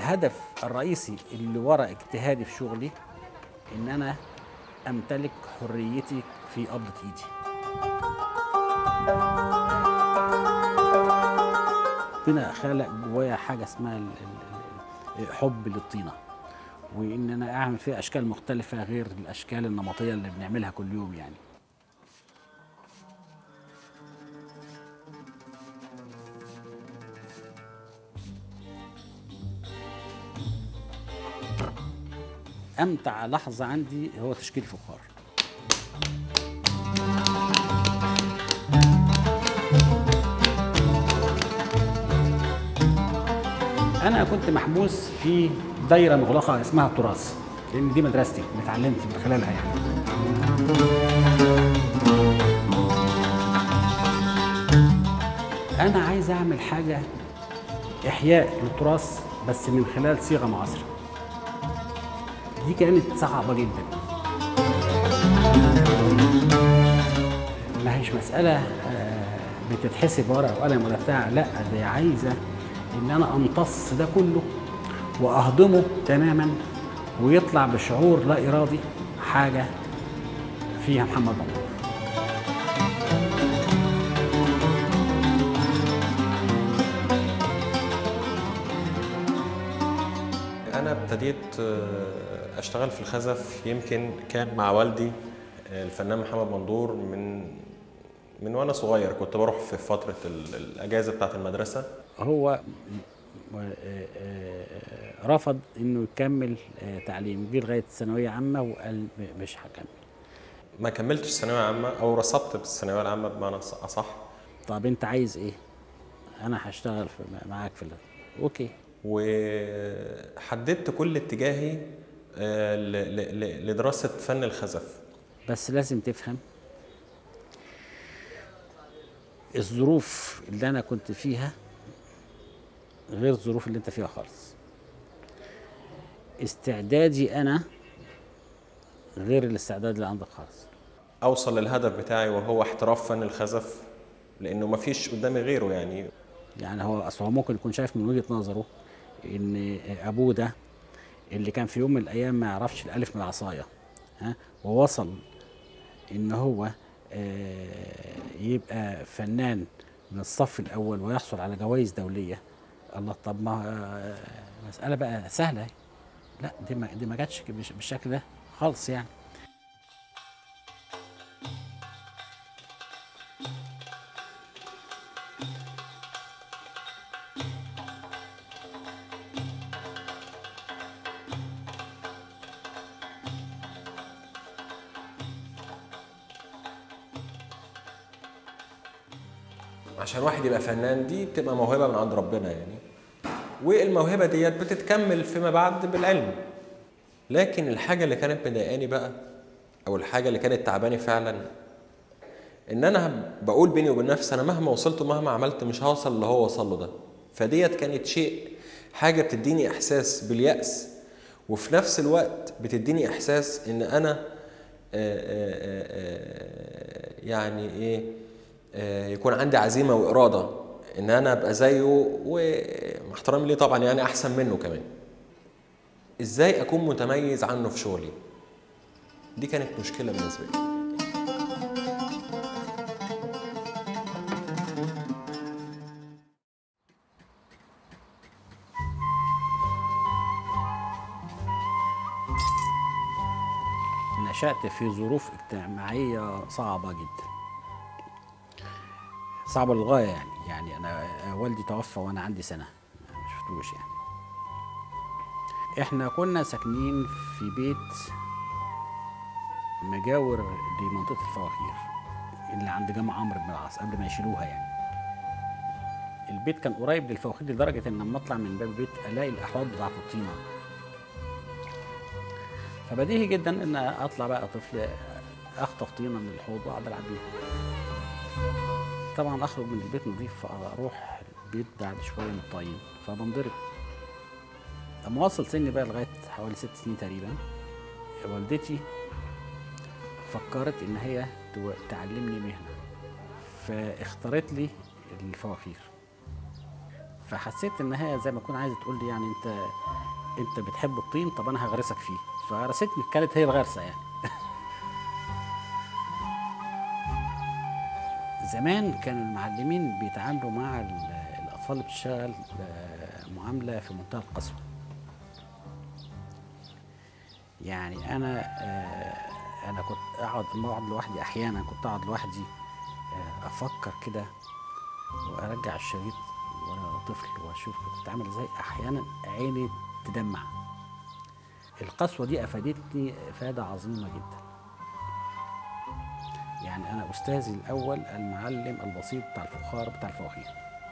الهدف الرئيسي اللي ورا اجتهادي في شغلي ان انا امتلك حريتي في قبضه ايدي ربنا خلق جوايا حاجه اسمها ال- ال- ال- حب للطينه وان انا اعمل فيها اشكال مختلفه غير الاشكال النمطيه اللي بنعملها كل يوم يعني امتع لحظه عندي هو تشكيل فخار انا كنت محبوس في دايره مغلقه اسمها التراث لان دي مدرستي اللي اتعلمت من خلالها يعني انا عايز اعمل حاجه احياء للتراث بس من خلال صيغه معاصره دي كانت صعبه جدا ما هيش مساله آه، بتتحسب ورقه وقلم ولا بتاع لا دي عايزه ان انا امتص ده كله واهضمه تماما ويطلع بشعور لا ارادي حاجه فيها محمد منصور أنا ابتديت آه، أشتغل في الخزف يمكن كان مع والدي آه، الفنان محمد مندور من من وأنا صغير كنت بروح في فترة ال- الأجازة بتاعة المدرسة هو م- آه، آه، رفض انه يكمل آه، تعليم جه لغايه ثانويه عامه وقال م- مش هكمل ما كملتش ثانوية عامة أو رسبت بالثانوية العامة بمعنى أص- أصح طب انت عايز ايه انا هشتغل في معاك في ال- اوكي وحددت كل اتجاهي آه، ل- ل- ل- لدراسة فن الخزف بس لازم تفهم الظروف اللي انا كنت فيها غير الظروف اللي انت فيها خالص استعدادي انا غير الاستعداد اللي عندك خالص أوصل للهدف بتاعي وهو احتراف فن الخزف لأنه ما فيش قدامي غيره يعني يعني هو اصل هو ممكن يكون شايف من وجهه نظره ان ابوه ده اللي كان في يوم من الايام ما يعرفش الالف من العصايه ها ووصل ان هو آه، يبقى فنان من الصف الاول ويحصل على جوائز دوليه الله طب ما آه، مساله بقى سهله لا دي ما دي ما جاتش بالش- بالشكل ده خالص يعني عشان واحد يبقى فنان دي بتبقى موهبه من عند ربنا يعني والموهبه ديت بتتكمل فيما بعد بالعلم لكن الحاجه اللي كانت مضايقاني بقى او الحاجه اللي كانت تعباني فعلا ان انا بقول بيني وبين نفسي انا مهما وصلت ومهما عملت مش هوصل اللي هو وصل له ده فديت كانت شيء حاجه بتديني احساس بالياس وفي نفس الوقت بتديني احساس ان انا آه، آه، آه، آه، يعني ايه آه، يكون عندي عزيمه واراده ان انا ابقى زيه ومع احترامي ليه طبعا يعني احسن منه كمان ازاي اكون متميز عنه في شغلي دي كانت مشكله بالنسبه لي نشأت في ظروف اجتماعية صعبة جدا صعبة للغاية يعني يعني أنا والدي توفى وأنا عندي سنة ما شفتوش يعني إحنا كنا ساكنين في بيت مجاور لمنطقة الفواخير اللي عند جامع عمرو بن العاص قبل ما يشيلوها يعني البيت كان قريب للفواخير لدرجة إن لما أطلع من باب البيت ألاقي الأحواض بتاعت الطينة فبديهي جدا ان اطلع بقى طفل اخطف طينه من الحوض واقعد العب بيها طبعا اخرج من البيت نظيف فاروح البيت بعد شويه متطين فبنضرب لما وصل سني بقى لغايه حوالي ست سنين تقريبا والدتي فكرت ان هي تو- تعلمني مهنه فاختارت لي الفوافير فحسيت ان هي زي ما تكون عايزه تقول لي يعني انت انت بتحب الطين طب انا هغرسك فيه فغرستني كانت هي الغرسه يعني زمان كان المعلمين بيتعاملوا مع ال- الاطفال اللي بتشتغل آه، معامله في منتهى القسوه يعني انا آه، انا كنت اقعد لما اقعد لوحدي احيانا كنت اقعد لوحدي آه، افكر كده وارجع الشريط وانا طفل واشوف كنت بتعامل ازاي احيانا عيني تدمع القسوه دي افادتني افاده عظيمه جدا يعني انا استاذي الاول المعلم البسيط بتاع الفخار بتاع الفواكه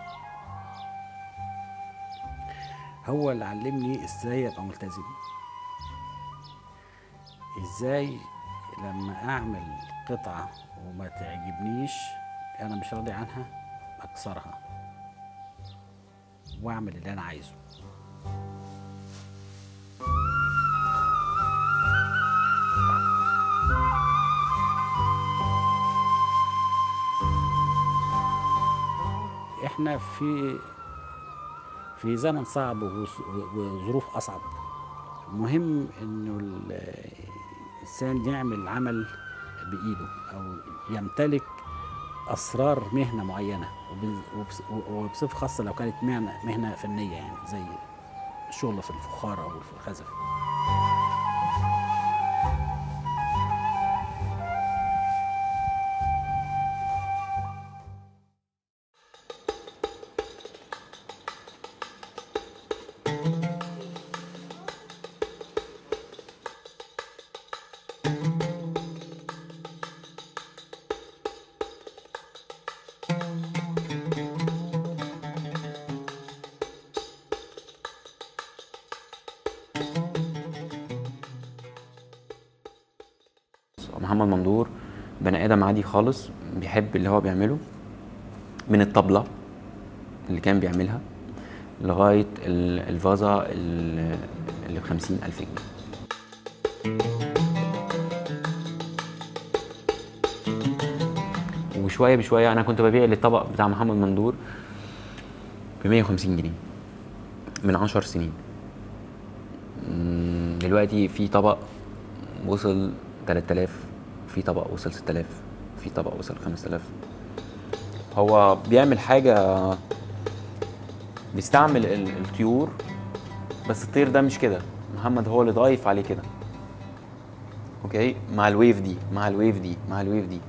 هو اللي علمني ازاي ابقى ملتزم ازاي لما اعمل قطعه وما تعجبنيش انا مش راضي عنها اكسرها واعمل اللي انا عايزه احنا في في زمن صعب وظ- وظروف اصعب مهم انه ال- الانسان يعمل عمل بايده او يمتلك اسرار مهنه معينه وب- وبس- وبصفه خاصه لو كانت مهنه مهنه فنيه يعني زي الشغل في الفخار او في الخزف محمد ممدور بني ادم عادي خالص بيحب اللي هو بيعمله من الطبلة اللي كان بيعملها لغاية ال- الفازة ال- اللي بخمسين ألف جنيه وشوية بشوية أنا كنت ببيع للطبق بتاع محمد مندور ب 150 جنيه من عشر سنين مم، دلوقتي في طبق وصل 3000 في طبق وصل 6000 في طبق وصل 5000 هو بيعمل حاجة بيستعمل ال- الطيور بس الطير ده مش كده محمد هو اللي ضايف عليه كده اوكي مع الويف دي مع الويف دي مع الويف دي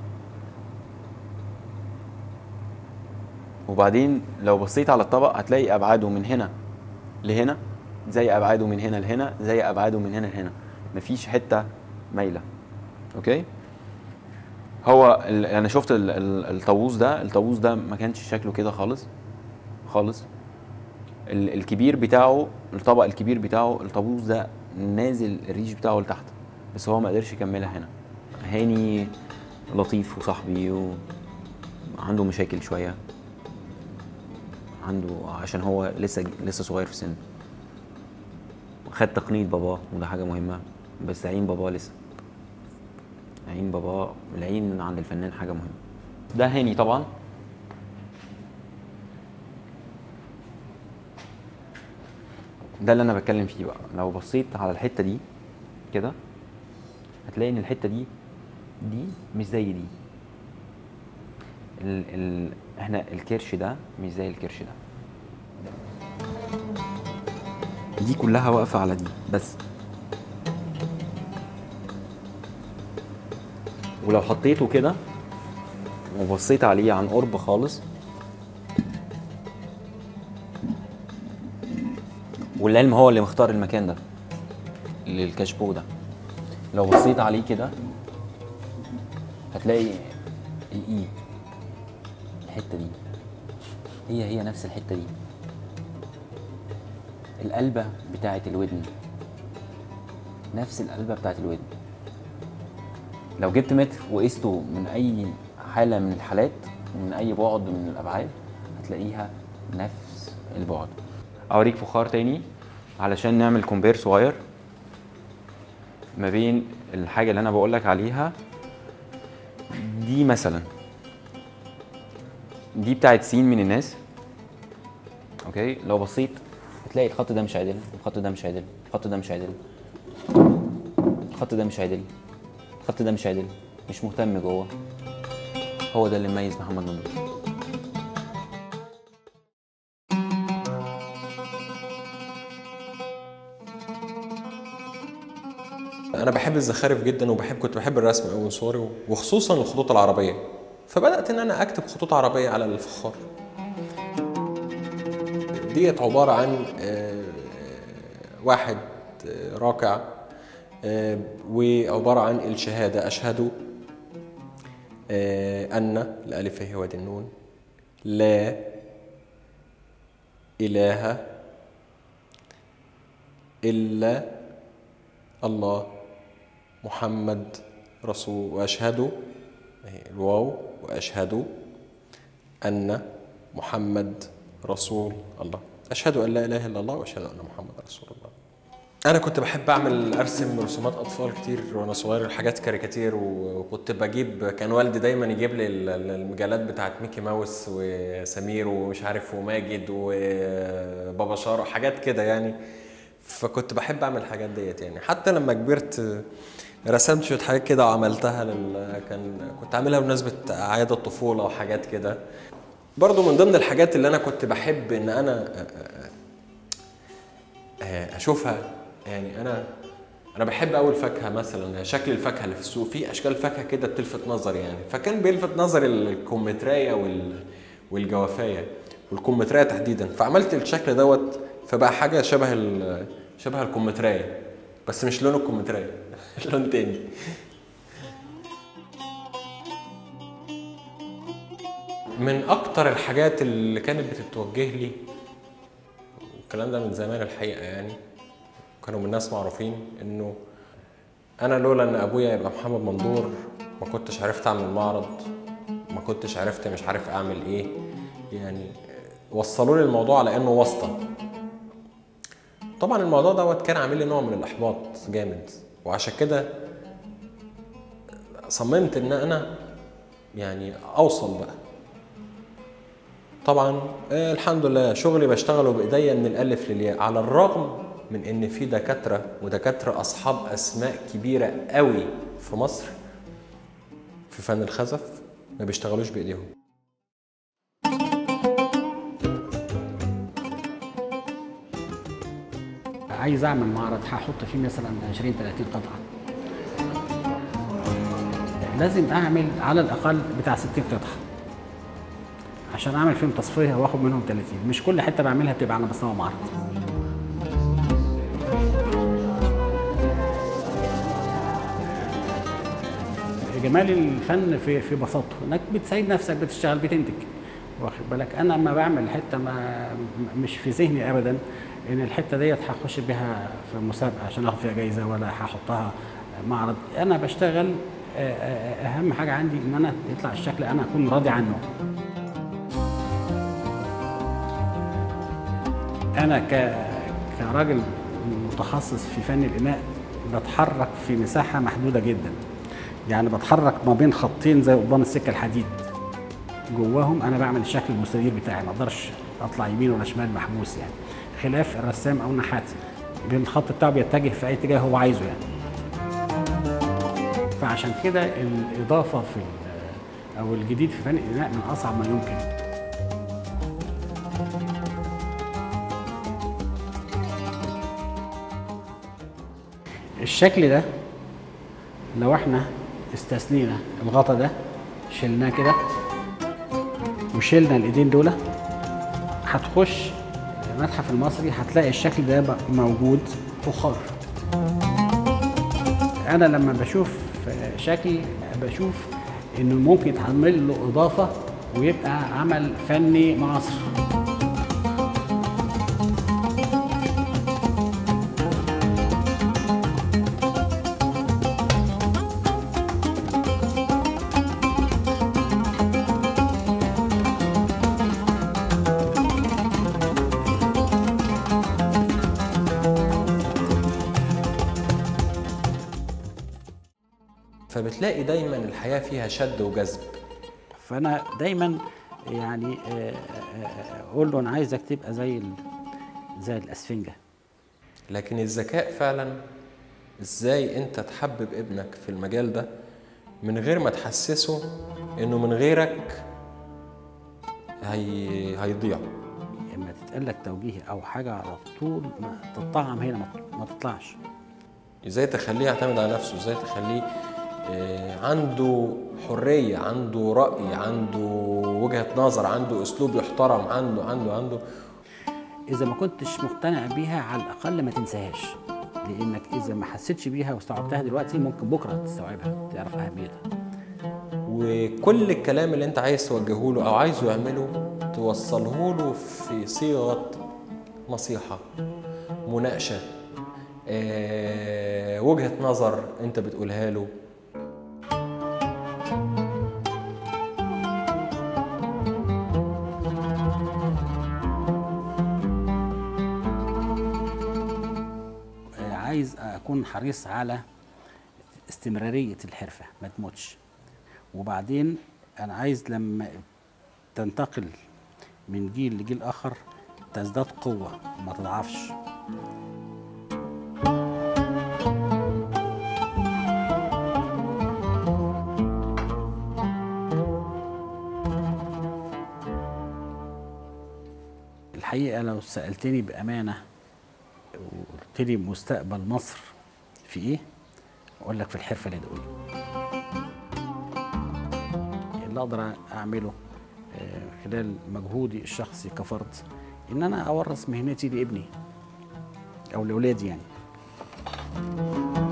وبعدين لو بصيت على الطبق هتلاقي ابعاده من هنا لهنا زي ابعاده من هنا لهنا زي ابعاده من هنا لهنا مفيش حته مايله اوكي هو ال- انا شفت ال- ال- الطاووس ده الطاووس ده ما كانش شكله كده خالص خالص ال- الكبير بتاعه الطبق الكبير بتاعه الطاووس ده نازل الريش بتاعه لتحت بس هو ما قدرش يكملها هنا هاني لطيف وصاحبي وعنده مشاكل شويه عنده عشان هو لسه لسه صغير في السن خد تقنية باباه وده حاجة مهمة بس عين باباه لسه عين باباه العين عند الفنان حاجة مهمة ده هاني طبعا ده اللي انا بتكلم فيه بقى لو بصيت على الحتة دي كده هتلاقي ان الحتة دي دي مش زي دي ال ال احنا الكرش ده مش زي الكرش ده دي كلها واقفة على دي بس ولو حطيته كده وبصيت عليه عن قرب خالص والعلم هو اللي مختار المكان ده للكشبو ده لو بصيت عليه كده هتلاقي الاي الحته دي هي هي نفس الحته دي القلبة بتاعة الودن نفس القلبة بتاعة الودن لو جبت متر وقسته من أي حالة من الحالات من أي بعد من الأبعاد هتلاقيها نفس البعد أوريك فخار تاني علشان نعمل كومبير صغير ما بين الحاجة اللي أنا بقولك عليها دي مثلا دي بتاعت سين من الناس اوكي لو بصيت هتلاقي الخط ده مش عدل الخط ده مش عدل الخط ده مش عدل الخط ده مش عدل الخط ده مش عدل مش مهتم جوه هو ده اللي مميز محمد ممدوح انا بحب الزخارف جدا وبحب كنت بحب الرسم قوي من صغري وخصوصا الخطوط العربيه فبدات ان انا اكتب خطوط عربيه على الفخار ديت عباره عن آه، واحد آه، راكع آه، وعباره عن الشهاده اشهد آه، ان الالف هي وادي النون لا اله الا الله محمد رسول واشهد أهي الواو واشهد ان محمد رسول الله اشهد ان لا اله الا الله واشهد ان محمد رسول الله انا كنت بحب اعمل ارسم رسومات اطفال كتير وانا صغير حاجات كاريكاتير وكنت بجيب كان والدي دايما يجيب لي ال- ال- المجلات بتاعت ميكي ماوس وسمير ومش عارف وماجد وبابا شارو حاجات كده يعني فكنت بحب اعمل الحاجات ديت يعني حتى لما كبرت رسمت شويه حاجات كده وعملتها لل... كان كنت عاملها بمناسبه اعياد الطفوله وحاجات كده برضو من ضمن الحاجات اللي انا كنت بحب ان انا آه، اشوفها يعني انا انا بحب قوي الفاكهه مثلا شكل الفاكهه اللي في السوق في اشكال فاكهه كده بتلفت نظري يعني فكان بيلفت نظري الكمثريه وال والجوافيه والكمثريه تحديدا فعملت الشكل دوت فبقى حاجه شبه ال... شبه الكمثريه بس مش لون الكمثريه لون تاني من اكتر الحاجات اللي كانت بتتوجه لي الكلام ده من زمان الحقيقه يعني كانوا من ناس معروفين انه انا لولا ان ابويا يبقى محمد مندور ما كنتش عرفت اعمل معرض ما كنتش عرفت مش عارف اعمل ايه يعني وصلوا لي الموضوع على انه واسطه طبعا الموضوع دوت كان عامل لي نوع من الاحباط جامد وعشان كده صممت ان انا يعني اوصل بقى طبعا آه، الحمد لله شغلي بشتغله بايديا من الالف للياء على الرغم من ان في دكاتره ودكاتره اصحاب اسماء كبيره قوي في مصر في فن الخزف ما بيشتغلوش بايديهم عايز اعمل معرض هحط فيه مثلا 20 30 قطعه لازم اعمل على الاقل بتاع 60 قطعه عشان اعمل فيهم تصفيه واخد منهم 30 مش كل حته بعملها بتبقى على مستوى معرض جمال الفن في في بساطته انك بتساعد نفسك بتشتغل بتنتج واخد بالك انا لما بعمل حته ما مش في ذهني ابدا ان الحته ديت هخش بيها في مسابقه عشان اخد فيها جايزه ولا هحطها معرض انا بشتغل آه، آه، اهم حاجه عندي ان انا يطلع الشكل انا اكون راضي عنه انا ك كراجل متخصص في فن الاناء بتحرك في مساحه محدوده جدا يعني بتحرك ما بين خطين زي قضبان السكه الحديد جواهم انا بعمل الشكل المستدير بتاعي ما اقدرش اطلع يمين ولا شمال محبوس يعني خلاف الرسام او النحات الخط بتاعه بيتجه في اي اتجاه هو عايزه يعني فعشان كده الاضافه في ال- او الجديد في فن الاناء من اصعب ما يمكن الشكل ده لو احنا استثنينا الغطا ده شلناه كده وشلنا الايدين دول هتخش المتحف المصري هتلاقي الشكل ده بقى موجود فخار انا لما بشوف شكل بشوف انه ممكن يتعمل له اضافه ويبقى عمل فني معاصر فبتلاقي دايما الحياه فيها شد وجذب فانا دايما يعني آه، آه، آه، اقول له انا عايزك تبقى زي ال- زي الاسفنجه لكن الذكاء فعلا ازاي انت تحبب ابنك في المجال ده من غير ما تحسسه انه من غيرك هي... هيضيع اما تتقال لك توجيه او حاجه على طول ما تطعم هنا ما- ما تطلعش ازاي تخليه يعتمد على نفسه ازاي تخليه آه، عنده حرية عنده رأي عنده وجهة نظر عنده أسلوب يحترم عنده عنده عنده اذا ما كنتش مقتنع بيها على الاقل ما تنساهاش لانك اذا ما حسيتش بيها واستوعبتها دلوقتي ممكن بكره تستوعبها تعرف اهميتها وكل الكلام اللي انت عايز توجهه له او عايزه يعمله توصله له في صيغه نصيحه مناقشه آه، وجهه نظر انت بتقولها له آه، عايز اكون حريص على استمراريه الحرفه ما تموتش وبعدين انا عايز لما تنتقل من جيل لجيل اخر تزداد قوه ما تضعفش الحقيقه لو سالتني بامانه وقلت لي مستقبل مصر في ايه اقول لك في الحرفه اليدويه اللي اقدر اعمله آه، خلال مجهودي الشخصي كفرد ان انا اورث مهنتي لابني او لاولادي يعني